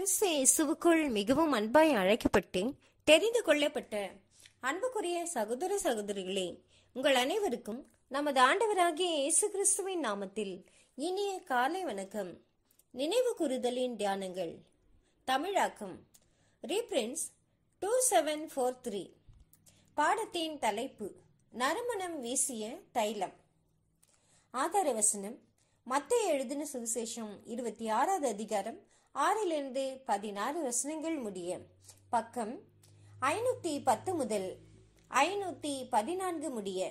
கிறிஸ்து இயேசுவுக்குள் மிகவும் அன்பாய் அழைக்கப்பட்டு தெரிந்து கொள்ளப்பட்ட அன்புக்குரிய சகோதர சகோதரிகளே உங்கள் அனைவருக்கும் நமது ஆண்டவராகிய இயேசு கிறிஸ்துவின் நாமத்தில் இனிய காலை வணக்கம் நினைவு கூறுதலின் தியானங்கள் தமிழாக்கம் reprints two seven four three பாடத்தின் தலைப்பு நறுமணம் வீசிய தைலம் ஆதார வசனம் மத்திய எழுதின சுவிசேஷம் இருபத்தி ஆறாவது அதிகாரம் ஆறிலிருந்து பதினாறு வசனங்கள் முடிய பக்கம் ஐநூத்தி பத்து முதல் ஐநூத்தி பதினான்கு முடிய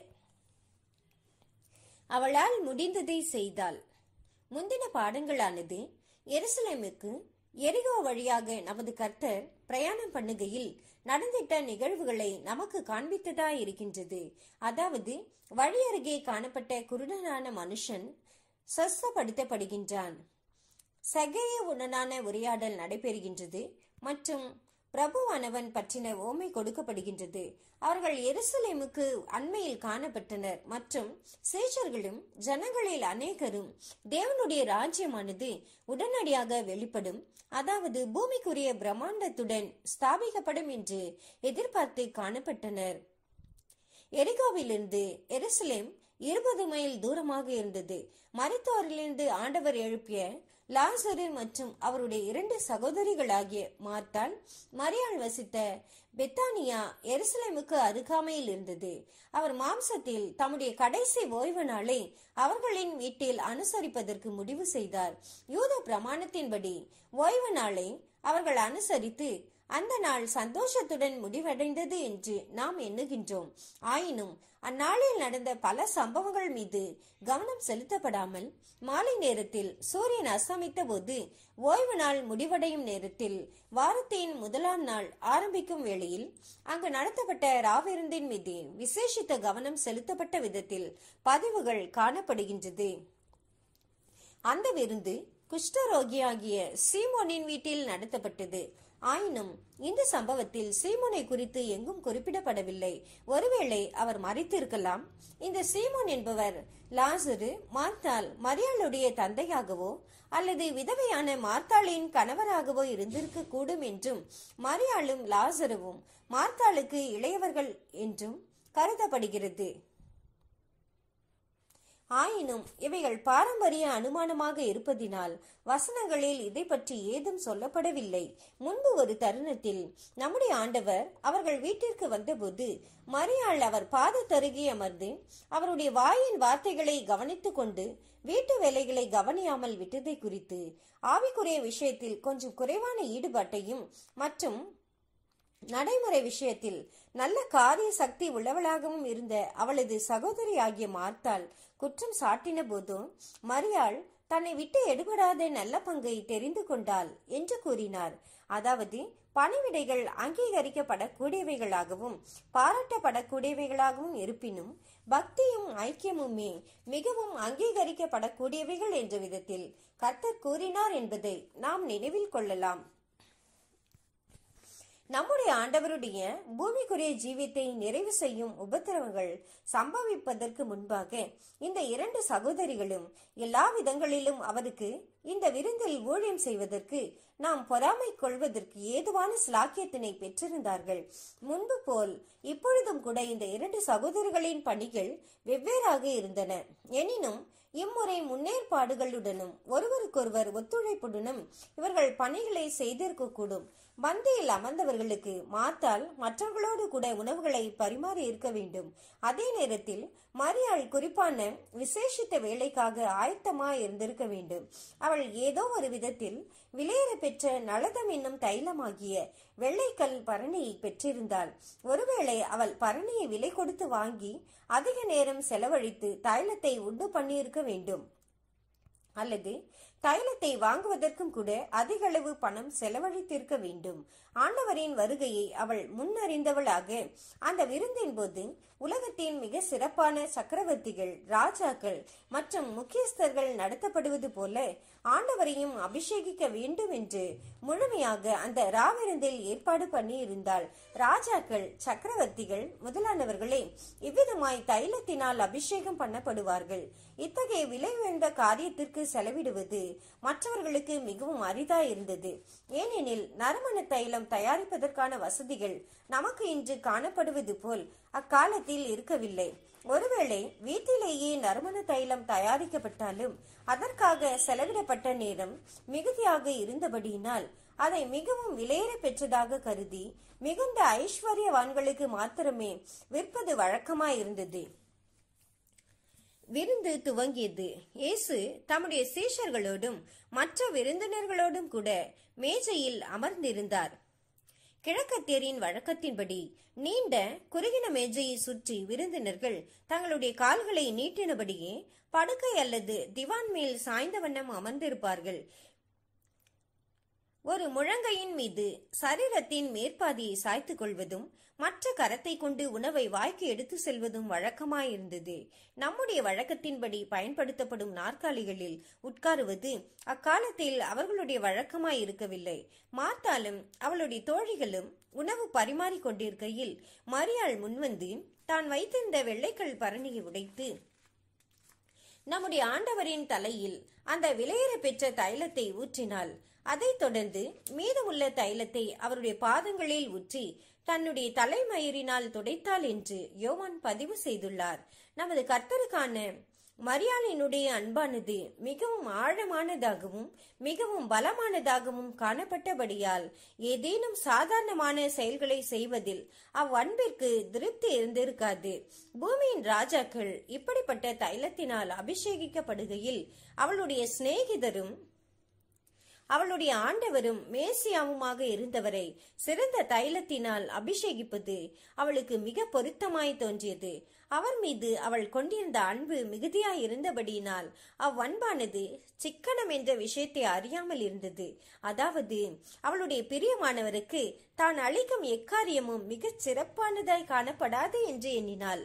அவளால் முடிந்ததை செய்தாள் முந்தின பாடங்களானது எருசலேமுக்கு எரிகோ வழியாக நமது கர்த்தர் பிரயாணம் பண்ணுகையில் நடந்திட்ட நிகழ்வுகளை நமக்கு காண்பித்ததா இருக்கின்றது அதாவது வழி அருகே காணப்பட்ட குருடனான மனுஷன் சொஸ்தப்படுத்தப்படுகின்றான் சகைய உடனான உரையாடல் நடைபெறுகின்றது மற்றும் பிரபுவானவன் பற்றின ஓமை கொடுக்கப்படுகின்றது அவர்கள் எருசலேமுக்கு அண்மையில் காணப்பட்டனர் மற்றும் சேஷர்களும் ஜனங்களில் அநேகரும் தேவனுடைய ராஜ்யமானது உடனடியாக வெளிப்படும் அதாவது பூமிக்குரிய பிரம்மாண்டத்துடன் ஸ்தாபிக்கப்படும் என்று எதிர்பார்த்து காணப்பட்டனர் எரிகோவிலிருந்து எருசலேம் இருபது மைல் தூரமாக இருந்தது மருத்துவரிலிருந்து ஆண்டவர் எழுப்பிய லாசரு மற்றும் அவருடைய இரண்டு சகோதரிகளாகிய மார்த்தாள் மரியாள் வசித்த பெத்தானியா எருசலேமுக்கு அருகாமையில் இருந்தது அவர் மாம்சத்தில் தம்முடைய கடைசி ஓய்வு நாளை அவர்களின் வீட்டில் அனுசரிப்பதற்கு முடிவு செய்தார் யூத பிரமாணத்தின்படி ஓய்வு நாளை அவர்கள் அனுசரித்து அந்த நாள் சந்தோஷத்துடன் முடிவடைந்தது என்று நாம் எண்ணுகின்றோம் ஆயினும் அந்நாளில் நடந்த பல சம்பவங்கள் மீது கவனம் செலுத்தப்படாமல் மாலை நேரத்தில் சூரியன் அஸ்தமித்த போது ஓய்வு நாள் முடிவடையும் நேரத்தில் வாரத்தின் முதலாம் நாள் ஆரம்பிக்கும் வேளையில் அங்கு நடத்தப்பட்ட ராவிருந்தின் மீது விசேஷித்த கவனம் செலுத்தப்பட்ட விதத்தில் பதிவுகள் காணப்படுகின்றது அந்த விருந்து குஷ்டரோகியாகிய சீமோனின் வீட்டில் நடத்தப்பட்டது ஆயினும் இந்த சம்பவத்தில் சீமோனை குறித்து எங்கும் குறிப்பிடப்படவில்லை ஒருவேளை அவர் மறைத்திருக்கலாம் இந்த சீமோன் என்பவர் லாசரு மார்த்தாள் மரியாளுடைய தந்தையாகவோ அல்லது விதவையான மார்த்தாளின் கணவராகவோ இருந்திருக்க கூடும் என்றும் மரியாளும் லாசருவும் மார்த்தாளுக்கு இளையவர்கள் என்றும் கருதப்படுகிறது ஆயினும் இவைகள் பாரம்பரிய அனுமானமாக இருப்பதினால் வசனங்களில் இதை பற்றி ஏதும் சொல்லப்படவில்லை முன்பு ஒரு தருணத்தில் நம்முடைய ஆண்டவர் அவர்கள் வீட்டிற்கு வந்தபோது மரியாள் அவர் பாதத்தருகே அமர்ந்து அவருடைய வாயின் வார்த்தைகளை கவனித்துக் கொண்டு வீட்டு வேலைகளை கவனியாமல் விட்டதை குறித்து ஆவிக்குரிய விஷயத்தில் கொஞ்சம் குறைவான ஈடுபாட்டையும் மற்றும் நடைமுறை விஷயத்தில் நல்ல காரிய சக்தி உள்ளவளாகவும் இருந்த அவளது சகோதரி ஆகிய மார்த்தாள் குற்றம் சாட்டின போதும் மரியாள் தன்னை விட்டு எடுபடாத நல்ல பங்கை தெரிந்து கொண்டாள் என்று கூறினார் அதாவது பணிவிடைகள் அங்கீகரிக்கப்படக்கூடியவைகளாகவும் பாராட்டப்படக்கூடியவைகளாகவும் இருப்பினும் பக்தியும் ஐக்கியமுமே மிகவும் அங்கீகரிக்கப்படக்கூடியவைகள் என்ற விதத்தில் கர்த்தர் கூறினார் என்பதை நாம் நினைவில் கொள்ளலாம் நம்முடைய ஆண்டவருடைய பூமிக்குரிய ஜீவியத்தை நிறைவு செய்யும் உபத்திரவங்கள் சம்பவிப்பதற்கு முன்பாக இந்த இரண்டு சகோதரிகளும் எல்லா விதங்களிலும் அவருக்கு இந்த விருந்தில் ஊழியம் செய்வதற்கு நாம் பொறாமை கொள்வதற்கு ஏதுவான சிலாக்கியத்தினை பெற்றிருந்தார்கள் முன்பு போல் இப்பொழுதும் கூட இந்த இரண்டு சகோதரிகளின் பணிகள் வெவ்வேறாக இருந்தன எனினும் இம்முறை முன்னேற்பாடுகளுடனும் ஒருவருக்கொருவர் ஒத்துழைப்புடனும் இவர்கள் பணிகளை செய்திருக்கக்கூடும் பந்தியில் அமர்ந்தவர்களுக்கு மாத்தால் மற்றவர்களோடு கூட உணவுகளை பரிமாறி இருக்க வேண்டும் அதே நேரத்தில் மரியாள் குறிப்பான விசேஷித்த வேலைக்காக ஆயத்தமாய் இருந்திருக்க வேண்டும் அவள் ஏதோ ஒரு விதத்தில் விலையேற பெற்ற நலதம் என்னும் தைலமாகிய வெள்ளைக்கல் பரணியை பெற்றிருந்தாள் ஒருவேளை அவள் பரணியை விலை கொடுத்து வாங்கி அதிக நேரம் செலவழித்து தைலத்தை உண்டு பண்ணியிருக்க வேண்டும் அல்லது தைலத்தை வாங்குவதற்கும் கூட அதிக அளவு பணம் செலவழித்திருக்க வேண்டும் ஆண்டவரின் வருகையை அவள் முன்னறிந்தவளாக அந்த விருந்தின் போது உலகத்தின் மிக சிறப்பான சக்கரவர்த்திகள் ராஜாக்கள் மற்றும் முக்கியஸ்தர்கள் நடத்தப்படுவது போல ஆண்டவரையும் அபிஷேகிக்க வேண்டும் என்று முழுமையாக அந்த ராவிருந்தில் ஏற்பாடு பண்ணி இருந்தால் ராஜாக்கள் சக்கரவர்த்திகள் முதலானவர்களே இவ்விதமாய் தைலத்தினால் அபிஷேகம் பண்ணப்படுவார்கள் இத்தகைய விலை உயர்ந்த காரியத்திற்கு செலவிடுவது மற்றவர்களுக்கு மிகவும் அரிதா இருந்தது ஏனெனில் நறுமண தைலம் தயாரிப்பதற்கான வசதிகள் நமக்கு இன்று காணப்படுவது போல் அக்காலத்தில் இருக்கவில்லை ஒருவேளை வீட்டிலேயே நறுமண தைலம் தயாரிக்கப்பட்டாலும் அதற்காக செலவிடப்பட்ட நேரம் மிகுதியாக இருந்தபடியினால் அதை மிகவும் விலையேற பெற்றதாக கருதி மிகுந்த ஐஸ்வர்யவான்களுக்கு மாத்திரமே விற்பது வழக்கமாயிருந்தது விருந்து துவங்கியது இயேசு தம்முடைய சீஷர்களோடும் மற்ற விருந்தினர்களோடும் கூட மேஜையில் அமர்ந்திருந்தார் கிழக்கத்தியரின் வழக்கத்தின்படி நீண்ட குறுகின மேஜையை சுற்றி விருந்தினர்கள் தங்களுடைய கால்களை நீட்டினபடியே படுக்கை அல்லது திவான் மேல் சாய்ந்த வண்ணம் அமர்ந்திருப்பார்கள் ஒரு முழங்கையின் மீது சரீரத்தின் மேற்பாதியை சாய்த்துக் கொள்வதும் மற்ற கரத்தை கொண்டு உணவை வாய்க்கு எடுத்து செல்வதும் வழக்கமாயிருந்தது நம்முடைய வழக்கத்தின்படி பயன்படுத்தப்படும் நாற்காலிகளில் உட்காருவது அக்காலத்தில் அவர்களுடைய வழக்கமாய் இருக்கவில்லை மார்த்தாலும் அவளுடைய தோழிகளும் உணவு பரிமாறிக் கொண்டிருக்கையில் மரியாள் முன்வந்து தான் வைத்திருந்த வெள்ளைக்கல் பரணியை உடைத்து நம்முடைய ஆண்டவரின் தலையில் அந்த விலையேற பெற்ற தைலத்தை ஊற்றினாள் அதைத் தொடர்ந்து மீதமுள்ள தைலத்தை அவருடைய பாதங்களில் ஊற்றி தன்னுடைய தலைமயிரினால் துடைத்தாள் என்று யோவான் பதிவு செய்துள்ளார் நமது கர்த்தருக்கான மரியாளினுடைய அன்பானது மிகவும் ஆழமானதாகவும் மிகவும் பலமானதாகவும் காணப்பட்டபடியால் ஏதேனும் சாதாரணமான செயல்களை செய்வதில் அவ்வன்பிற்கு திருப்தி இருந்திருக்காது பூமியின் ராஜாக்கள் இப்படிப்பட்ட தைலத்தினால் அபிஷேகிக்கப்படுகையில் அவளுடைய சிநேகிதரும் அவளுடைய ஆண்டவரும் மேசியாவுமாக இருந்தவரை சிறந்த தைலத்தினால் அபிஷேகிப்பது அவளுக்கு மிக பொருத்தமாய் தோன்றியது அவர் மீது அவள் கொண்டிருந்த அன்பு மிகுதியாய் இருந்தபடியினால் அவ்வன்பானது சிக்கனம் என்ற விஷயத்தை அறியாமல் இருந்தது அதாவது அவளுடைய பிரியமானவருக்கு தான் அளிக்கும் எக்காரியமும் மிகச் சிறப்பானதாய் காணப்படாது என்று எண்ணினாள்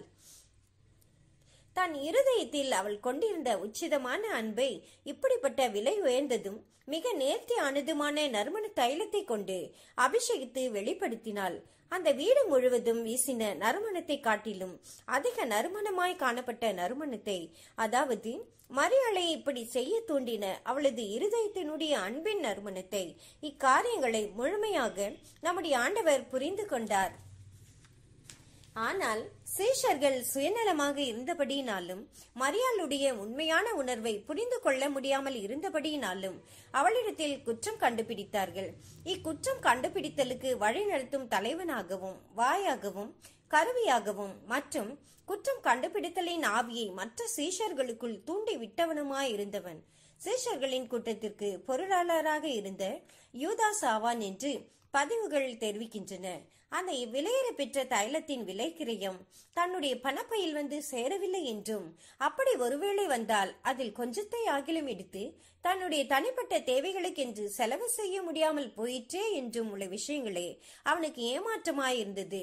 தன் இருதயத்தில் அவள் கொண்டிருந்த உச்சிதமான அன்பை இப்படிப்பட்ட விலை உயர்ந்ததும் மிக நேர்த்தியானதுமான நறுமண தைலத்தை கொண்டு அபிஷேகித்து வெளிப்படுத்தினாள் அந்த வீடு முழுவதும் வீசின நறுமணத்தை காட்டிலும் அதிக நறுமணமாய் காணப்பட்ட நறுமணத்தை அதாவது மரியாளை இப்படி செய்ய தூண்டின அவளது இருதயத்தினுடைய அன்பின் நறுமணத்தை இக்காரியங்களை முழுமையாக நம்முடைய ஆண்டவர் புரிந்து கொண்டார் ஆனால் சீஷர்கள் சுயநலமாக இருந்தபடியினாலும் மரியாளுடைய உண்மையான உணர்வை புரிந்து கொள்ள முடியாமல் இருந்தபடியினாலும் அவளிடத்தில் குற்றம் கண்டுபிடித்தார்கள் இக்குற்றம் கண்டுபிடித்தலுக்கு வழிநடத்தும் தலைவனாகவும் வாயாகவும் கருவியாகவும் மற்றும் குற்றம் கண்டுபிடித்தலின் ஆவியை மற்ற சீஷர்களுக்குள் தூண்டி விட்டவனுமாய் இருந்தவன் சீஷர்களின் கூட்டத்திற்கு பொருளாளராக இருந்த யூதாஸ் ஆவான் என்று பதிவுகள் தெரிவிக்கின்றன அந்த விலையேற பெற்ற தைலத்தின் விலை கிரயம் தன்னுடைய பணப்பையில் வந்து சேரவில்லை என்றும் அப்படி ஒருவேளை வந்தால் அதில் கொஞ்சத்தை ஆகிலும் எடுத்து தன்னுடைய தனிப்பட்ட தேவைகளுக்கென்று செலவு செய்ய முடியாமல் போயிற்றே என்றும் உள்ள விஷயங்களே அவனுக்கு ஏமாற்றமாயிருந்தது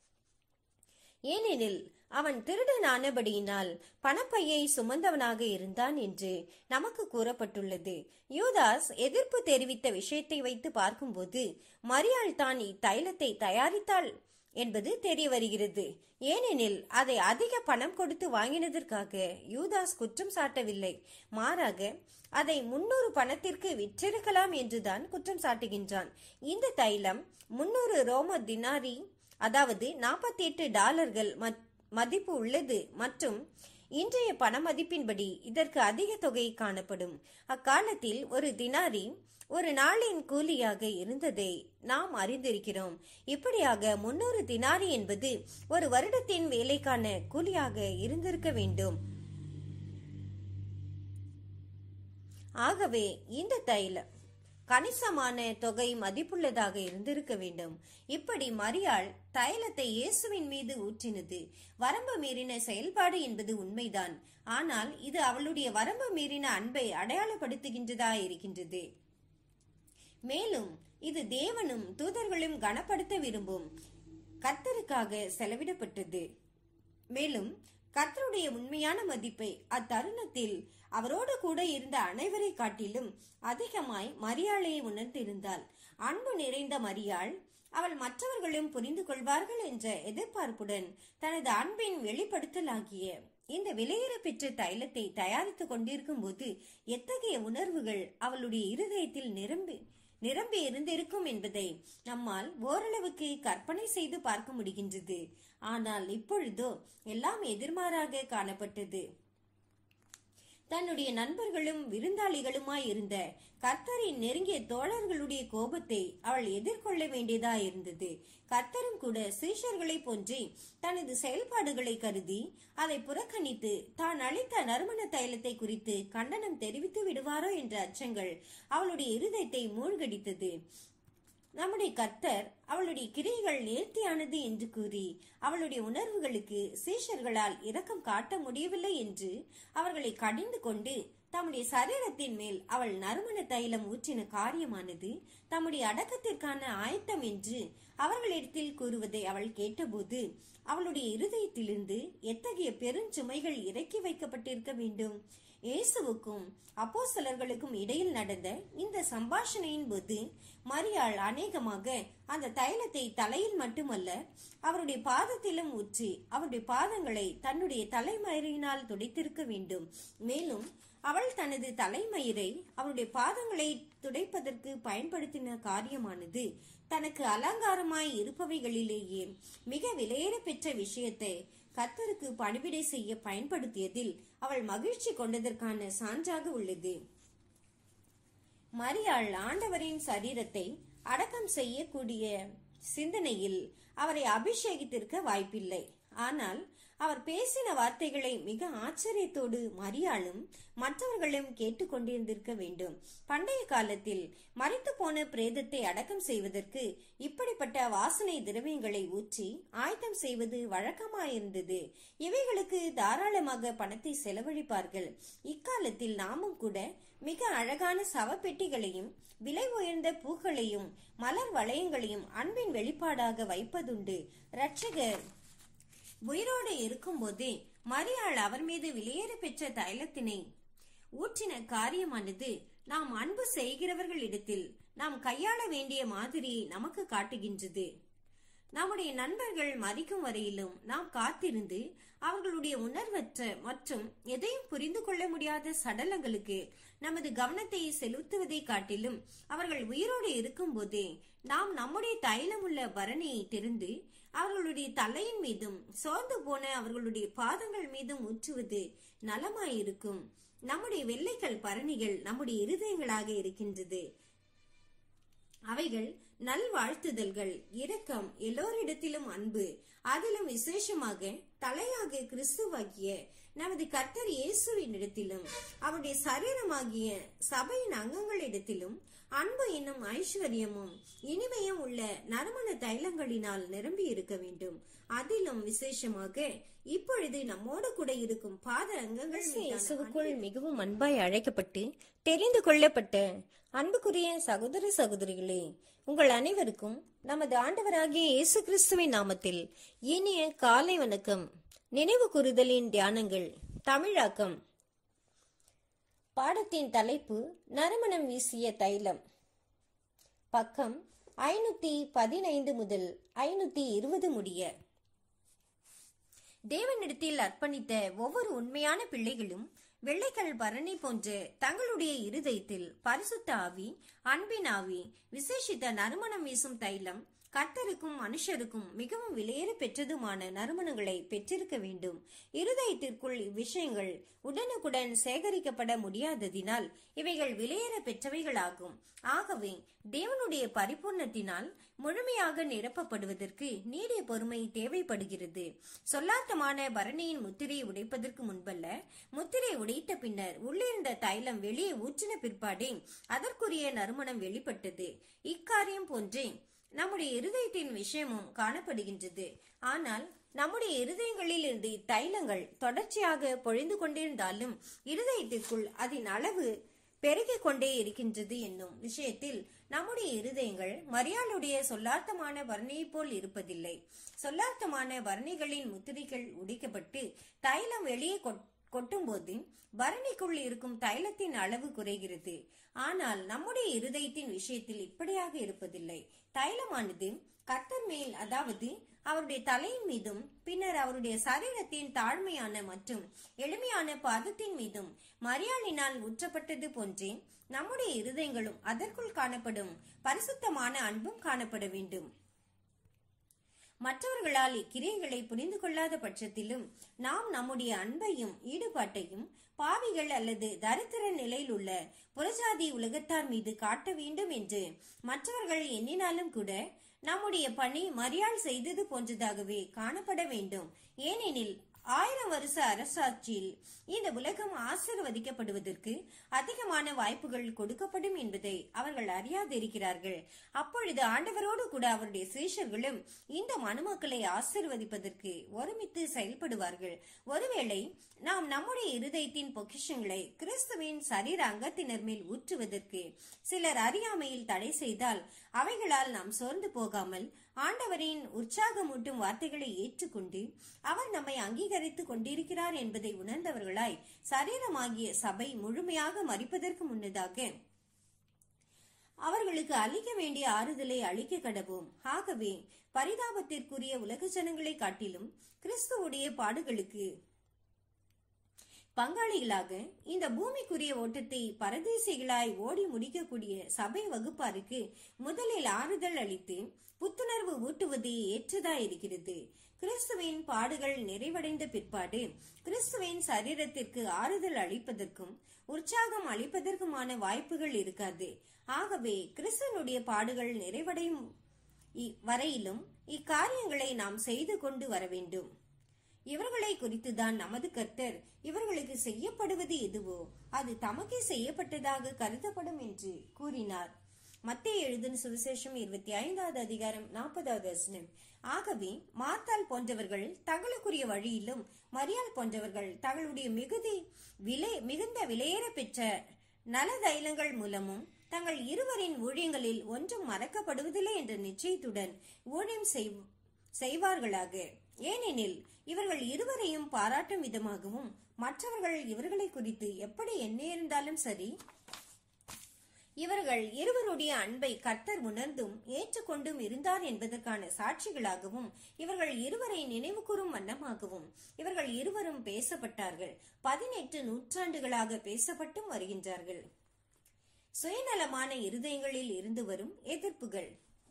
ஏனெனில் அவன் திருடனானபடியினால் பணப்பையை சுமந்தவனாக இருந்தான் என்று நமக்கு கூறப்பட்டுள்ளது யூதாஸ் எதிர்ப்பு தெரிவித்த விஷயத்தை வைத்து பார்க்கும்போது மரியாள் தான் இத்தைலத்தை தயாரித்தாள் என்பது தெரிய வருகிறது ஏனெனில் அதை அதிக பணம் கொடுத்து வாங்கினதற்காக யூதாஸ் குற்றம் சாட்டவில்லை மாறாக அதை முன்னூறு பணத்திற்கு விற்றிருக்கலாம் என்றுதான் குற்றம் சாட்டுகின்றான் இந்த தைலம் முன்னூறு ரோம தினாரி அதாவது நாற்பத்தி எட்டு டாலர்கள் மதிப்பு உள்ளது மற்றும் இன்றைய பண மதிப்பின்படி இதற்கு அதிக தொகை காணப்படும் அக்காலத்தில் ஒரு தினாரி ஒரு நாளின் கூலியாக இருந்ததை நாம் அறிந்திருக்கிறோம் இப்படியாக முன்னூறு தினாரி என்பது ஒரு வருடத்தின் வேலைக்கான கூலியாக இருந்திருக்க வேண்டும் ஆகவே இந்த தைலம் கணிசமான தொகை மதிப்புள்ளதாக இருந்திருக்க வேண்டும் இப்படி மரியாள் தைலத்தை இயேசுவின் மீது ஊற்றினது வரம்பு மீறின செயல்பாடு என்பது உண்மைதான் ஆனால் இது அவளுடைய வரம்பு மீறின அன்பை அடையாளப்படுத்துகின்றதா இருக்கின்றது மேலும் இது தேவனும் தூதர்களும் கனப்படுத்த விரும்பும் கர்த்தருக்காக செலவிடப்பட்டது மேலும் கர்த்தருடைய உண்மையான மதிப்பை அத்தருணத்தில் அவரோடு கூட இருந்த அனைவரை காட்டிலும் அதிகமாய் மரியாளையை உணர்ந்திருந்தாள் அன்பு நிறைந்த மரியாள் அவள் மற்றவர்களும் புரிந்து கொள்வார்கள் என்ற எதிர்பார்ப்புடன் தனது அன்பின் வெளிப்படுத்தலாகிய இந்த விலையேற பெற்ற தைலத்தை தயாரித்துக் கொண்டிருக்கும் போது எத்தகைய உணர்வுகள் அவளுடைய இருதயத்தில் நிரம்பி நிரம்பி இருந்திருக்கும் என்பதை நம்மால் ஓரளவுக்கு கற்பனை செய்து பார்க்க முடிகின்றது ஆனால் இப்பொழுதோ எல்லாம் எதிர்மாறாக காணப்பட்டது தன்னுடைய நண்பர்களும் விருந்தாளிகளுமாய் இருந்த கர்த்தரின் நெருங்கிய தோழர்களுடைய கோபத்தை அவள் எதிர்கொள்ள வேண்டியதாய் இருந்தது கர்த்தரும் கூட சீஷர்களைப் போன்றே தனது செயல்பாடுகளை கருதி அதை புறக்கணித்து தான் அளித்த நறுமண தைலத்தை குறித்து கண்டனம் தெரிவித்து விடுவாரோ என்ற அச்சங்கள் அவளுடைய இருதயத்தை மூழ்கடித்தது நம்முடைய கர்த்தர் அவளுடைய கிரியைகள் நேர்த்தியானது என்று கூறி அவளுடைய உணர்வுகளுக்கு சீஷர்களால் இரக்கம் காட்ட முடியவில்லை என்று அவர்களை கடிந்து கொண்டு தம்முடைய சரீரத்தின் மேல் அவள் நறுமண தைலம் ஊற்றின காரியமானது தம்முடைய அடக்கத்திற்கான ஆயத்தம் என்று அவர்களிடத்தில் கூறுவதை அவள் கேட்டபோது அவளுடைய இருதயத்திலிருந்து எத்தகைய பெருஞ்சுமைகள் இறக்கி வைக்கப்பட்டிருக்க வேண்டும் இயேசுவுக்கும் அப்போஸ்தலர்களுக்கும் இடையில் நடந்த இந்த சம்பாஷணையின் போது மரியாள் அநேகமாக அந்த தைலத்தை தலையில் மட்டுமல்ல அவருடைய பாதத்திலும் ஊற்றி அவருடைய பாதங்களை தன்னுடைய தலைமயிரினால் துடைத்திருக்க வேண்டும் மேலும் அவள் தனது தலைமயிரை அவருடைய பாதங்களை துடைப்பதற்கு பயன்படுத்தின காரியமானது தனக்கு அலங்காரமாய் இருப்பவைகளிலேயே மிக விலையேற பெற்ற விஷயத்தை கர்த்தருக்கு பணிவிடை செய்ய பயன்படுத்தியதில் அவள் மகிழ்ச்சி கொண்டதற்கான சான்றாக உள்ளது மரியாள் ஆண்டவரின் சரீரத்தை அடக்கம் செய்யக்கூடிய சிந்தனையில் அவரை அபிஷேகித்திருக்க வாய்ப்பில்லை ஆனால் அவர் பேசின வார்த்தைகளை மிக ஆச்சரியத்தோடு மரியாளும் மற்றவர்களும் கேட்டுக்கொண்டிருந்திருக்க வேண்டும் பண்டைய காலத்தில் மறைத்து போன பிரேதத்தை அடக்கம் செய்வதற்கு இப்படிப்பட்ட வாசனை திரவியங்களை ஊற்றி ஆயத்தம் செய்வது வழக்கமாயிருந்தது இவைகளுக்கு தாராளமாக பணத்தை செலவழிப்பார்கள் இக்காலத்தில் நாமும் கூட மிக அழகான சவப்பெட்டிகளையும் விலை உயர்ந்த பூக்களையும் மலர் வளையங்களையும் அன்பின் வெளிப்பாடாக வைப்பதுண்டு இரட்சகர் உயிரோடு இருக்கும்போதே மரியாள் அவர் மீது வெளியேற பெற்ற தைலத்தினை ஊற்றின காரியமானது நாம் அன்பு செய்கிறவர்களிடத்தில் நாம் கையாள வேண்டிய மாதிரியை நமக்கு காட்டுகின்றது நம்முடைய நண்பர்கள் மறிக்கும் வரையிலும் நாம் காத்திருந்து அவர்களுடைய உணர்வற்ற மற்றும் எதையும் புரிந்து கொள்ள முடியாத சடலங்களுக்கு நமது கவனத்தை செலுத்துவதை காட்டிலும் அவர்கள் உயிரோடு இருக்கும்போதே நாம் நம்முடைய தைலமுள்ள பரணியை திறந்து அவர்களுடைய தலையின் மீதும் சோர்ந்து போன அவர்களுடைய பாதங்கள் மீதும் ஊற்றுவது நலமாயிருக்கும் நம்முடைய வெள்ளைகள் பரணிகள் நம்முடைய இருதயங்களாக இருக்கின்றது அவைகள் நல்வாழ்த்துதல்கள் இரக்கம் எல்லோரிடத்திலும் அன்பு அதிலும் விசேஷமாக தலையாக கிறிஸ்துவாகிய நமது கர்த்தர் இயேசுவின் இடத்திலும் அவருடைய சரீரமாகிய சபையின் அங்கங்களிடத்திலும் அன்பு என்னும் ஐஸ்வர்யமும் இனிமையும் உள்ள நறுமண தைலங்களினால் நிரம்பி இருக்க வேண்டும் அதிலும் விசேஷமாக இப்பொழுது நம்மோடு கூட இருக்கும் பாத அங்கங்கள் இயேசுவுக்குள் மிகவும் அன்பாய் அழைக்கப்பட்டு தெரிந்து கொள்ளப்பட்ட அன்புக்குரிய சகோதர சகோதரிகளே உங்கள் அனைவருக்கும் நமது ஆண்டவராகிய இயேசு கிறிஸ்துவின் நாமத்தில் இனிய காலை வணக்கம் நினைவு கூறுதலின் தியானங்கள் தமிழாக்கம் பாடத்தின் தலைப்பு நறுமணம் வீசிய தைலம் பக்கம் ஐநூத்தி பதினைந்து முதல் ஐநூத்தி இருபது முடிய தேவனிடத்தில் அர்ப்பணித்த ஒவ்வொரு உண்மையான பிள்ளைகளும் வெள்ளைக்கல் பரணி போன்ற தங்களுடைய இருதயத்தில் பரிசுத்த ஆவி அன்பின் ஆவி விசேஷித்த நறுமணம் வீசும் தைலம் கர்த்தருக்கும் மனுஷருக்கும் மிகவும் விலையேற பெற்றதுமான நறுமணங்களை பெற்றிருக்க வேண்டும் இருதயத்திற்குள் இவ்விஷயங்கள் உடனுக்குடன் சேகரிக்கப்பட முடியாததினால் இவைகள் விலையேற பெற்றவைகளாகும் ஆகவே தேவனுடைய பரிபூர்ணத்தினால் முழுமையாக நிரப்பப்படுவதற்கு நீடிய பொறுமை தேவைப்படுகிறது சொல்லாத்தமான பரணியின் முத்திரையை உடைப்பதற்கு முன்பல்ல முத்திரை உடைத்த பின்னர் உள்ளிருந்த தைலம் வெளியே ஊற்றின பிற்பாடே அதற்குரிய நறுமணம் வெளிப்பட்டது இக்காரியம் போன்றே நம்முடைய இருதயத்தின் விஷயமும் காணப்படுகின்றது ஆனால் நம்முடைய இருதயங்களில் இருந்து தைலங்கள் தொடர்ச்சியாக பொழிந்து கொண்டிருந்தாலும் இருதயத்திற்குள் அதன் அளவு பெருகிக் கொண்டே இருக்கின்றது என்னும் விஷயத்தில் நம்முடைய இருதயங்கள் மரியாளுடைய சொல்லார்த்தமான வர்ணியைப் போல் இருப்பதில்லை சொல்லார்த்தமான வர்ணிகளின் முத்திரைகள் உடைக்கப்பட்டு தைலம் வெளியே கொட்டும்போது பரணிக்குள் இருக்கும் தைலத்தின் அளவு குறைகிறது ஆனால் நம்முடைய இருதயத்தின் விஷயத்தில் இப்படியாக இருப்பதில்லை தைலமானது கர்த்தர் மேல் அதாவது அவருடைய தலையின் மீதும் பின்னர் அவருடைய சரீரத்தின் தாழ்மையான மற்றும் எளிமையான பாதத்தின் மீதும் மரியாளினால் ஊற்றப்பட்டது போன்றே நம்முடைய இருதயங்களும் அதற்குள் காணப்படும் பரிசுத்தமான அன்பும் காணப்பட வேண்டும் மற்றவர்களால் இக்கிரியைகளை புரிந்து கொள்ளாத பட்சத்திலும் நாம் நம்முடைய அன்பையும் ஈடுபாட்டையும் பாவிகள் அல்லது தரித்திர நிலையில் உள்ள புறஜாதி உலகத்தார் மீது காட்ட வேண்டும் என்று மற்றவர்கள் எண்ணினாலும் கூட நம்முடைய பணி மரியாள் செய்தது போன்றதாகவே காணப்பட வேண்டும் ஏனெனில் ஆயிரம் வருஷ அரசாட்சியில் இந்த உலகம் ஆசிர்வதிக்கப்படுவதற்கு அதிகமான வாய்ப்புகள் கொடுக்கப்படும் என்பதை அவர்கள் அறியாதிருக்கிறார்கள் அப்பொழுது ஆண்டவரோடு கூட அவருடைய சீஷர்களும் இந்த மனுமக்களை ஆசிர்வதிப்பதற்கு ஒருமித்து செயல்படுவார்கள் ஒருவேளை நாம் நம்முடைய இருதயத்தின் பொக்கிஷங்களை கிறிஸ்துவின் சரீர அங்கத்தினர் மேல் ஊற்றுவதற்கு சிலர் அறியாமையில் தடை செய்தால் அவைகளால் நாம் சோர்ந்து போகாமல் ஆண்டவரின் உற்சாகமூட்டும் வார்த்தைகளை ஏற்றுக்கொண்டு அவர் நம்மை அங்கீகரித்துக் கொண்டிருக்கிறார் என்பதை உணர்ந்தவர்களாய் சரீரமாகிய சபை முழுமையாக மறிப்பதற்கு முன்னதாக அவர்களுக்கு அளிக்க வேண்டிய ஆறுதலை அளிக்க கடவோம் ஆகவே பரிதாபத்திற்குரிய உலக ஜனங்களை காட்டிலும் கிறிஸ்துவுடைய பாடுகளுக்கு பங்காளிகளாக இந்த பூமிக்குரிய ஓட்டத்தை பரதேசிகளாய் ஓடி முடிக்கக்கூடிய சபை வகுப்பாருக்கு முதலில் ஆறுதல் அளித்து புத்துணர்வு ஊட்டுவது ஏற்றதா இருக்கிறது கிறிஸ்துவின் பாடுகள் நிறைவடைந்த பிற்பாடு கிறிஸ்துவின் சரீரத்திற்கு ஆறுதல் அளிப்பதற்கும் உற்சாகம் அளிப்பதற்குமான வாய்ப்புகள் இருக்காது ஆகவே கிறிஸ்தனுடைய பாடுகள் நிறைவடையும் வரையிலும் இக்காரியங்களை நாம் செய்து கொண்டு வர வேண்டும் இவர்களை குறித்துதான் நமது கர்த்தர் இவர்களுக்கு செய்யப்படுவது எதுவோ அது தமக்கே செய்யப்பட்டதாக கருதப்படும் என்று கூறினார் மத்திய எழுதின சுவிசேஷம் இருபத்தி ஐந்தாவது அதிகாரம் நாற்பதாவது வசனம் ஆகவே மார்த்தால் போன்றவர்கள் தங்களுக்குரிய வழியிலும் மரியாள் போன்றவர்கள் தங்களுடைய மிகுதி விலை மிகுந்த விலையேற பெற்ற நல தைலங்கள் மூலமும் தங்கள் இருவரின் ஊழியங்களில் ஒன்றும் மறக்கப்படுவதில்லை என்ற நிச்சயத்துடன் ஊழியம் செய்வார்களாக ஏனெனில் இவர்கள் இருவரையும் பாராட்டும் விதமாகவும் மற்றவர்கள் இவர்களை குறித்து எப்படி என்ன இருந்தாலும் சரி இவர்கள் இருவருடைய அன்பை கர்த்தர் உணர்ந்தும் ஏற்றுக்கொண்டும் இருந்தார் என்பதற்கான சாட்சிகளாகவும் இவர்கள் இருவரை நினைவு கூறும் வண்ணமாகவும் இவர்கள் இருவரும் பேசப்பட்டார்கள் பதினெட்டு நூற்றாண்டுகளாக பேசப்பட்டும் வருகின்றார்கள் சுயநலமான இருதயங்களில் இருந்து வரும் எதிர்ப்புகள்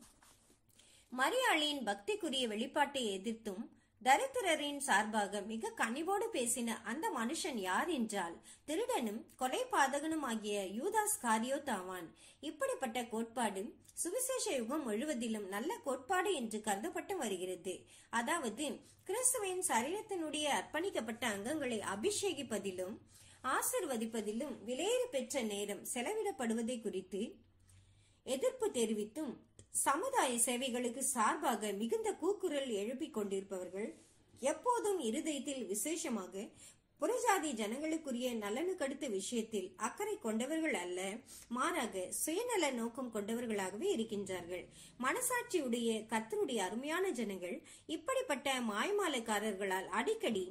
மரியாளின் பக்திக்குரிய வெளிப்பாட்டை எதிர்த்தும் தரித்திரரின் சார்பாக மிக கனிவோடு பேசின அந்த மனுஷன் யார் என்றால் திருடனும் கொலை பாதகனும் ஆகிய யூதாஸ் காரியோ தாவான் இப்படிப்பட்ட கோட்பாடு சுவிசேஷ யுகம் முழுவதிலும் நல்ல கோட்பாடு என்று கருதப்பட்டு வருகிறது அதாவது கிறிஸ்துவின் சரீரத்தினுடைய அர்ப்பணிக்கப்பட்ட அங்கங்களை அபிஷேகிப்பதிலும் ஆசிர்வதிப்பதிலும் விலையேறு பெற்ற நேரம் செலவிடப்படுவதை குறித்து எதிர்ப்பு தெரிவித்தும் சமுதாய சேவைகளுக்கு சார்பாக மிகுந்த கூக்குரல் எழுப்பிக் கொண்டிருப்பவர்கள் எப்போதும் இருதயத்தில் விசேஷமாக புறஜாதி ஜனங்களுக்குரிய நலனுக்கடுத்த விஷயத்தில் அக்கறை கொண்டவர்கள் அல்ல மாறாக சுயநல நோக்கம் கொண்டவர்களாகவே இருக்கின்றார்கள் மனசாட்சியுடைய கத்தருடைய அருமையான ஜனங்கள் இப்படிப்பட்ட மாய்மாலக்காரர்களால் அடிக்கடி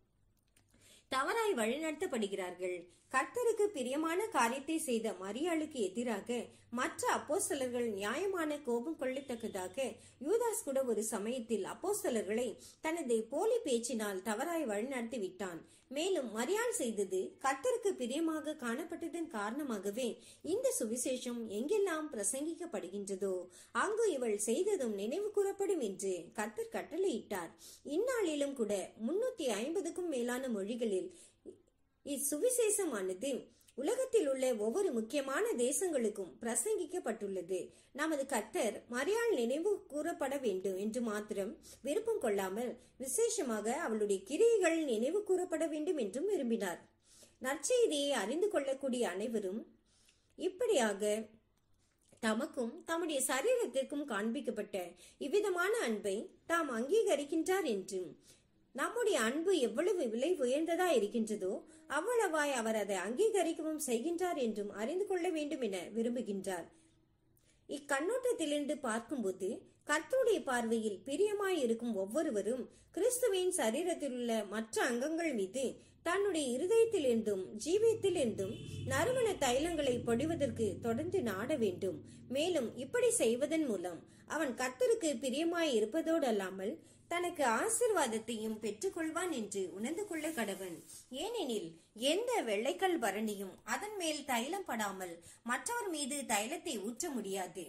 தவறாய் வழிநடத்தப்படுகிறார்கள் கர்த்தருக்கு பிரியமான காரியத்தை செய்த மரியாளுக்கு எதிராக மற்ற அப்போஸ்தலர்கள் நியாயமான கோபம் கொள்ளத்தக்கதாக யூதாஸ் கூட ஒரு சமயத்தில் அப்போஸ்தலர்களை தனது போலி பேச்சினால் தவறாய் வழிநடத்தி விட்டான் மேலும் மரியாள் செய்தது கர்த்தருக்கு பிரியமாக காணப்பட்டதன் காரணமாகவே இந்த சுவிசேஷம் எங்கெல்லாம் பிரசங்கிக்கப்படுகின்றதோ அங்கு இவள் செய்ததும் நினைவு கூறப்படும் என்று கர்த்தர் கட்டளையிட்டார் இந்நாளிலும் கூட முன்னூத்தி ஐம்பதுக்கும் மேலான மொழிகளில் இச்சுவிசேஷமானது உலகத்தில் உள்ள ஒவ்வொரு முக்கியமான தேசங்களுக்கும் பிரசங்கிக்கப்பட்டுள்ளது நமது கர்த்தர் மரியாள் நினைவு கூறப்பட வேண்டும் என்று மாத்திரம் விருப்பம் கொள்ளாமல் விசேஷமாக அவளுடைய கிரியைகள் நினைவு கூறப்பட வேண்டும் என்றும் விரும்பினார் நற்செய்தியை அறிந்து கொள்ளக்கூடிய அனைவரும் இப்படியாக தமக்கும் தம்முடைய சரீரத்திற்கும் காண்பிக்கப்பட்ட இவ்விதமான அன்பை தாம் அங்கீகரிக்கின்றார் என்றும் நம்முடைய அன்பு எவ்வளவு விலை உயர்ந்ததா இருக்கின்றதோ அவ்வளவாய் அவர் அதை அங்கீகரிக்கவும் செய்கின்றார் என்றும் அறிந்து கொள்ள வேண்டும் என விரும்புகின்றார் இக்கண்ணோட்டத்திலிருந்து பார்க்கும்போது கர்த்தருடைய பார்வையில் பிரியமாய் இருக்கும் ஒவ்வொருவரும் கிறிஸ்துவின் சரீரத்தில் உள்ள மற்ற அங்கங்கள் மீது தன்னுடைய இருதயத்திலிருந்தும் ஜீவியத்திலிருந்தும் நறுமண தைலங்களை பொழிவதற்கு தொடர்ந்து நாட வேண்டும் மேலும் இப்படி செய்வதன் மூலம் அவன் கர்த்தருக்கு பிரியமாய் இருப்பதோடு அல்லாமல் தனக்கு ஆசிர்வாதத்தையும் பெற்றுக்கொள்வான் என்று உணர்ந்து கொள்ள கடவன் ஏனெனில் எந்த வெள்ளைக்கல் பரணியும் அதன் மேல் தைலம் படாமல் மற்றவர் மீது தைலத்தை ஊற்ற முடியாது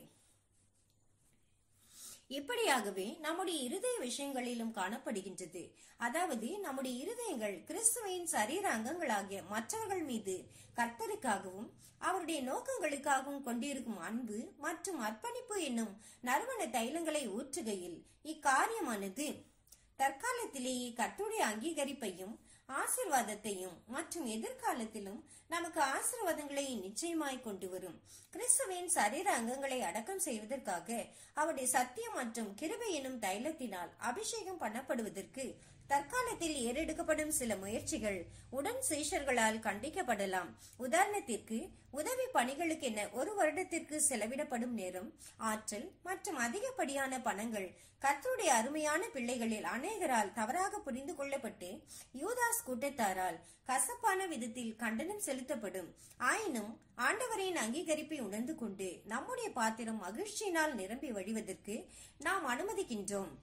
இப்படியாகவே நம்முடைய இருதய விஷயங்களிலும் காணப்படுகின்றது அதாவது நம்முடைய இருதயங்கள் கிறிஸ்துவின் சரீர அங்கங்களாகிய மற்றவர்கள் மீது கர்த்தருக்காகவும் அவருடைய நோக்கங்களுக்காகவும் கொண்டிருக்கும் அன்பு மற்றும் அர்ப்பணிப்பு என்னும் நறுமண தைலங்களை ஊற்றுகையில் இக்காரியமானது தற்காலத்திலேயே கர்த்தருடைய அங்கீகரிப்பையும் ஆசிர்வாதத்தையும் மற்றும் எதிர்காலத்திலும் நமக்கு ஆசிர்வாதங்களை நிச்சயமாய் கொண்டு வரும் கிறிஸ்துவின் சரீர அங்கங்களை அடக்கம் செய்வதற்காக அவருடைய சத்தியம் மற்றும் கிருபை எனும் தைலத்தினால் அபிஷேகம் பண்ணப்படுவதற்கு தற்காலத்தில் ஏறெடுக்கப்படும் சில முயற்சிகள் உடன் சீஷர்களால் கண்டிக்கப்படலாம் உதாரணத்திற்கு உதவி பணிகளுக்கு என ஒரு வருடத்திற்கு செலவிடப்படும் நேரம் ஆற்றல் மற்றும் அதிகப்படியான பணங்கள் கர்த்தருடைய அருமையான பிள்ளைகளில் அநேகரால் தவறாக புரிந்து கொள்ளப்பட்டு யூதாஸ் கூட்டத்தாரால் கசப்பான விதத்தில் கண்டனம் செலுத்தப்படும் ஆயினும் ஆண்டவரின் அங்கீகரிப்பை உணர்ந்து கொண்டு நம்முடைய பாத்திரம் மகிழ்ச்சியினால் நிரம்பி வழிவதற்கு நாம் அனுமதிக்கின்றோம்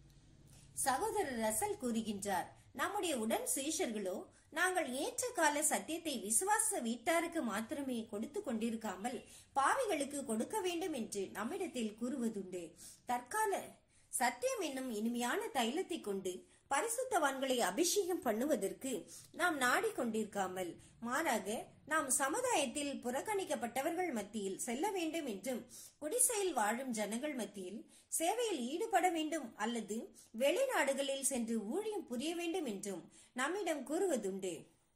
சகோதரர் ரசல் கூறுகின்றார் நம்முடைய உடன் சீஷர்களோ நாங்கள் ஏற்ற கால சத்தியத்தை விசுவாச வீட்டாருக்கு மாத்திரமே கொடுத்து கொண்டிருக்காமல் பாவிகளுக்கு கொடுக்க வேண்டும் என்று நம்மிடத்தில் கூறுவதுண்டு தற்கால சத்தியம் என்னும் இனிமையான தைலத்தை கொண்டு பரிசுத்தவான்களை அபிஷேகம் பண்ணுவதற்கு நாம் நாடிக்கொண்டிருக்காமல் மாறாக நாம் சமுதாயத்தில் புறக்கணிக்கப்பட்டவர்கள் மத்தியில் செல்ல வேண்டும் என்றும் குடிசையில் வாழும் ஜனங்கள் மத்தியில் சேவையில் ஈடுபட வேண்டும் அல்லது வெளிநாடுகளில் சென்று ஊழியம் புரிய வேண்டும் என்றும் நம்மிடம் கூறுவதுண்டு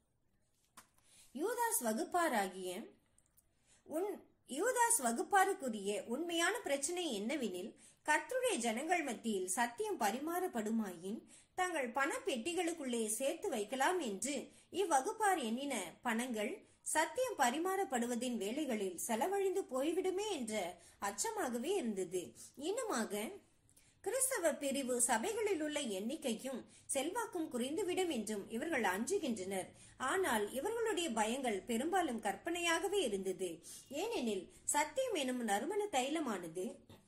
யூதாஸ் வகுப்பாராகிய உன் யூதாஸ் வகுப்பாருக்குரிய உண்மையான பிரச்சனை என்னவெனில் கர்த்தருடைய ஜனங்கள் மத்தியில் சத்தியம் பரிமாறப்படுமாயின் தங்கள் பண பெட்டிகளுக்குள்ளே சேர்த்து வைக்கலாம் என்று இவ்வகுப்பார் எண்ணின பணங்கள் சத்தியம் பரிமாறப்படுவதின் வேலைகளில் செலவழிந்து போய்விடுமே என்ற அச்சமாகவே இருந்தது இன்னுமாக கிறிஸ்தவ பிரிவு சபைகளில் உள்ள எண்ணிக்கையும் செல்வாக்கும் குறைந்துவிடும் என்றும் இவர்கள் அஞ்சுகின்றனர் ஆனால் இவர்களுடைய பயங்கள் பெரும்பாலும் கற்பனையாகவே இருந்தது ஏனெனில் சத்தியம் எனும் நறுமண தைலமானது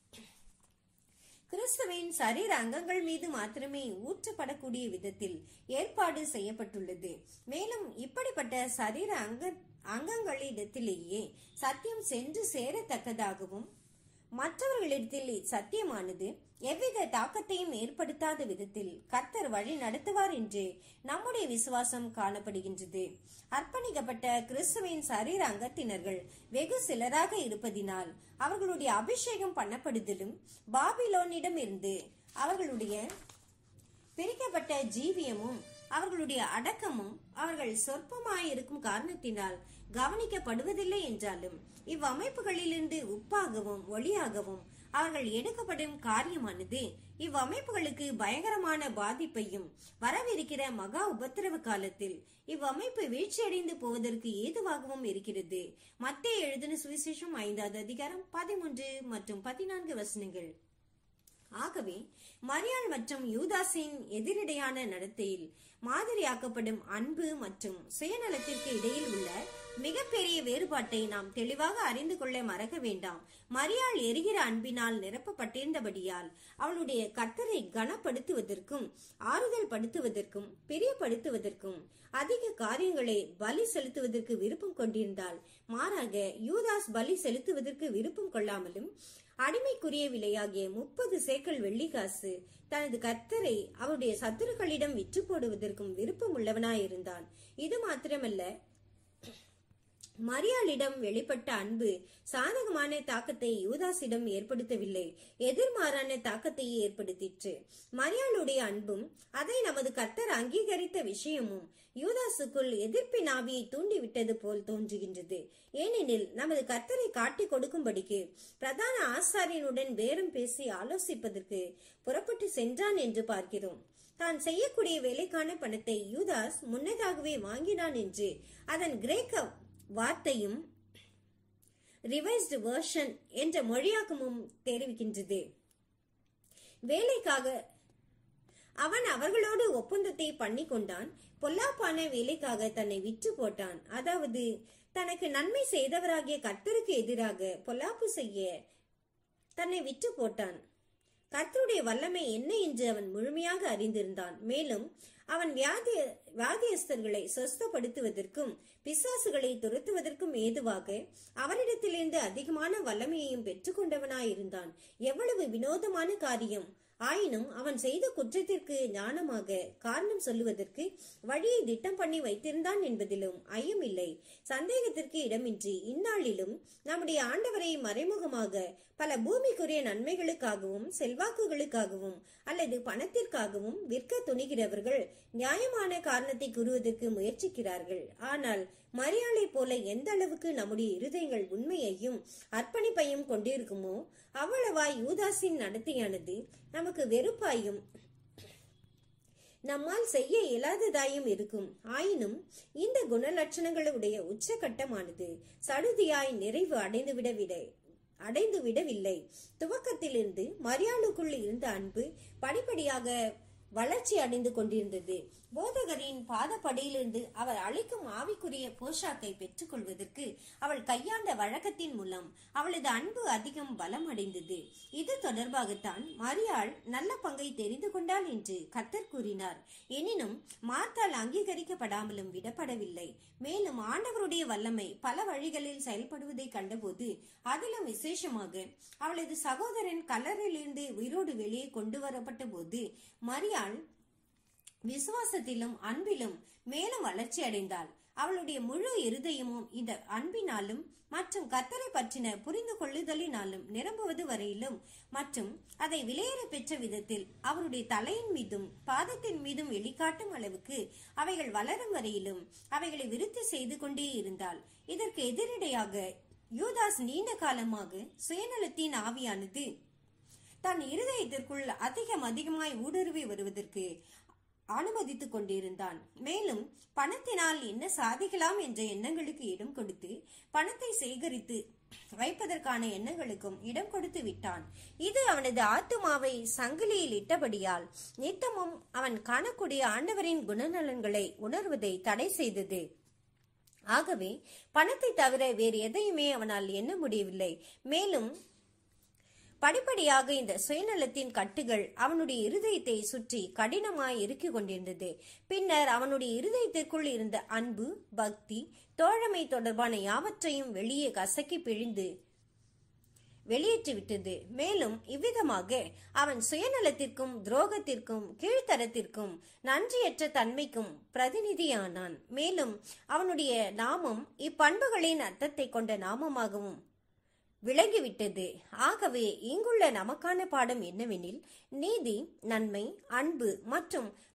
கிறிஸ்துவின் சரீர அங்கங்கள் மீது மாத்திரமே ஊற்றப்படக்கூடிய விதத்தில் ஏற்பாடு செய்யப்பட்டுள்ளது மேலும் இப்படிப்பட்ட சரீர அங்க அங்கங்களிடத்திலேயே சத்தியம் சென்று சேரத்தக்கதாகவும் மற்றவர்களிடத்தில் சத்தியமானது எவ்வித தாக்கத்தையும் ஏற்படுத்தாத விதத்தில் கர்த்தர் வழி நடத்துவார் என்று நம்முடைய விசுவாசம் காணப்படுகின்றது அர்ப்பணிக்கப்பட்ட கிறிஸ்துவின் சரீர அங்கத்தினர்கள் வெகு சிலராக இருப்பதினால் அவர்களுடைய அபிஷேகம் பண்ணப்படுதலும் பாபிலோனிடம் இருந்து அவர்களுடைய பிரிக்கப்பட்ட ஜீவியமும் அவர்களுடைய அடக்கமும் அவர்கள் சொற்பமாயிருக்கும் காரணத்தினால் கவனிக்கப்படுவதில்லை என்றாலும் இவ்வமைப்புகளிலிருந்து உப்பாகவும் ஒளியாகவும் அவர்கள் எடுக்கப்படும் காரியமானது இவ்வமைப்புகளுக்கு பயங்கரமான பாதிப்பையும் வரவிருக்கிற மகா உபத்திரவ காலத்தில் இவ்வமைப்பு வீழ்ச்சியடைந்து போவதற்கு ஏதுவாகவும் இருக்கிறது மத்திய எழுதின சுவிசேஷம் ஐந்தாவது அதிகாரம் பதிமூன்று மற்றும் பதினான்கு வசனங்கள் ஆகவே மரியாள் மற்றும் யூதாஸின் எதிரிடையான நடத்தையில் மாதிரியாக்கப்படும் அன்பு மற்றும் சுயநலத்திற்கு இடையில் உள்ள மிகப்பெரிய வேறுபாட்டை நாம் தெளிவாக அறிந்து கொள்ள மறக்க வேண்டாம் மரியாள் எரிகிற அன்பினால் நிரப்பப்பட்டிருந்தபடியால் அவளுடைய கர்த்தரை கனப்படுத்துவதற்கும் ஆறுதல் படுத்துவதற்கும் பிரியப்படுத்துவதற்கும் அதிக காரியங்களை பலி செலுத்துவதற்கு விருப்பம் கொண்டிருந்தால் மாறாக யூதாஸ் பலி செலுத்துவதற்கு விருப்பம் கொள்ளாமலும் அடிமைக்குரிய விலையாகிய முப்பது சேக்கல் வெள்ளிக்காசு தனது கர்த்தரை அவருடைய சத்துருக்களிடம் விற்று போடுவதற்கும் விருப்பம் உள்ளவனாயிருந்தான் இது மாத்திரமல்ல மரியாளிடம் வெளிப்பட்ட அன்பு சாதகமான தாக்கத்தை யூதாஸிடம் ஏற்படுத்தவில்லை எதிர்மாறான தாக்கத்தையே ஏற்படுத்திற்று மரியாளுடைய அன்பும் அதை நமது கர்த்தர் அங்கீகரித்த விஷயமும் யூதாசுக்குள் எதிர்ப்பின் ஆவியை தூண்டிவிட்டது போல் தோன்றுகின்றது ஏனெனில் நமது கர்த்தரை காட்டிக் கொடுக்கும்படிக்கு பிரதான ஆசாரியனுடன் பேரம் பேசி ஆலோசிப்பதற்கு புறப்பட்டு சென்றான் என்று பார்க்கிறோம் தான் செய்யக்கூடிய வேலைக்கான பணத்தை யூதாஸ் முன்னதாகவே வாங்கினான் என்று அதன் கிரேக்க வார்த்தையும் ரிவைஸ்டு வெர்ஷன் என்ற மொழியாக்கமும் தெரிவிக்கின்றது வேலைக்காக அவன் அவர்களோடு ஒப்பந்தத்தை பண்ணி கொண்டான் பொல்லாப்பான வேலைக்காக தன்னை விற்று போட்டான் அதாவது தனக்கு நன்மை செய்தவராகிய கர்த்தருக்கு எதிராக பொல்லாப்பு செய்ய தன்னை விற்று போட்டான் கர்த்தருடைய வல்லமை என்ன என்று அவன் முழுமையாக அறிந்திருந்தான் மேலும் அவன் வியாதி வியாதியஸ்தர்களை சொஸ்தப்படுத்துவதற்கும் பிசாசுகளை துரத்துவதற்கும் ஏதுவாக அவரிடத்திலிருந்து அதிகமான வல்லமையையும் பெற்றுக்கொண்டவனாயிருந்தான் எவ்வளவு வினோதமான காரியம் ஆயினும் அவன் செய்த குற்றத்திற்கு ஞானமாக காரணம் சொல்லுவதற்கு வழியை திட்டம் பண்ணி வைத்திருந்தான் என்பதிலும் ஐயமில்லை சந்தேகத்திற்கு இடமின்றி இந்நாளிலும் நம்முடைய ஆண்டவரை மறைமுகமாக பல பூமிக்குரிய நன்மைகளுக்காகவும் செல்வாக்குகளுக்காகவும் அல்லது பணத்திற்காகவும் விற்க துணிகிறவர்கள் நியாயமான காரணத்தை கூறுவதற்கு முயற்சிக்கிறார்கள் ஆனால் மரியாதை போல எந்த அளவுக்கு நம்முடைய இருதயங்கள் உண்மையையும் அர்ப்பணிப்பையும் கொண்டிருக்குமோ அவ்வளவாய் யூதாஸின் நடத்தையானது நமக்கு வெறுப்பாயும் நம்மால் செய்ய இயலாததாயும் இருக்கும் ஆயினும் இந்த குணலட்சணங்களுடைய உச்சகட்டமானது சடுதியாய் நிறைவு அடைந்துவிடவில்லை அடைந்து விடவில்லை துவக்கத்திலிருந்து மரியாளுக்குள் இருந்த அன்பு படிப்படியாக வளர்ச்சி அடைந்து கொண்டிருந்தது போதகரின் பாதப்படியிலிருந்து அவர் அளிக்கும் ஆவிக்குரிய போஷாக்கை பெற்றுக்கொள்வதற்கு அவள் கையாண்ட வழக்கத்தின் மூலம் அவளது அன்பு அதிகம் பலம் அடைந்தது இது தொடர்பாகத்தான் மரியாள் நல்ல பங்கை தெரிந்து கொண்டாள் என்று கத்தர் கூறினார் எனினும் மார்த்தால் அங்கீகரிக்கப்படாமலும் விடப்படவில்லை மேலும் ஆண்டவருடைய வல்லமை பல வழிகளில் செயல்படுவதை கண்டபோது அதிலும் விசேஷமாக அவளது சகோதரன் கல்லறையிலிருந்து உயிரோடு வெளியே கொண்டு வரப்பட்ட போது மரியாள் விசுவாசத்திலும் அன்பிலும் மேலும் வளர்ச்சி அடைந்தாள் அவளுடைய முழு இருதயமும் இந்த அன்பினாலும் மற்றும் கத்தரை பற்றின புரிந்து கொள்ளுதலினாலும் நிரம்புவது வரையிலும் மற்றும் அதை விலையேற பெற்ற விதத்தில் அவருடைய தலையின் மீதும் பாதத்தின் மீதும் வெளிக்காட்டும் அளவுக்கு அவைகள் வளரும் வரையிலும் அவைகளை விருத்தி செய்து கொண்டே இருந்தாள் இதற்கு எதிரடையாக யூதாஸ் நீண்ட காலமாக சுயநலத்தின் ஆவியானது தன் இருதயத்திற்குள் அதிகம் அதிகமாய் ஊடுருவி வருவதற்கு அனுமதித்துக் கொண்டிருந்தான் மேலும் பணத்தினால் என்ன சாதிக்கலாம் என்ற எண்ணங்களுக்கு இடம் கொடுத்து பணத்தை சேகரித்து வைப்பதற்கான எண்ணங்களுக்கும் இடம் கொடுத்து விட்டான் இது அவனது ஆத்துமாவை சங்கிலியில் இட்டபடியால் நித்தமும் அவன் காணக்கூடிய ஆண்டவரின் குணநலன்களை உணர்வதை தடை செய்தது ஆகவே பணத்தை தவிர வேறு எதையுமே அவனால் எண்ண முடியவில்லை மேலும் படிப்படியாக இந்த சுயநலத்தின் கட்டுகள் அவனுடைய இருதயத்தை சுற்றி கடினமாய் இறுக்கிக் கொண்டிருந்தது பின்னர் அவனுடைய இருதயத்திற்குள் இருந்த அன்பு பக்தி தோழமை தொடர்பான யாவற்றையும் வெளியே கசக்கி பிழிந்து வெளியேற்றிவிட்டது மேலும் இவ்விதமாக அவன் சுயநலத்திற்கும் துரோகத்திற்கும் கீழ்த்தரத்திற்கும் நன்றியற்ற தன்மைக்கும் பிரதிநிதியானான் மேலும் அவனுடைய நாமம் இப்பண்புகளின் அர்த்தத்தை கொண்ட நாமமாகவும் விளங்கிவிட்டது ஆகவே இங்குள்ள நமக்கான பாடம் என்னவெனில் நீதி நன்மை அன்பு மற்றும்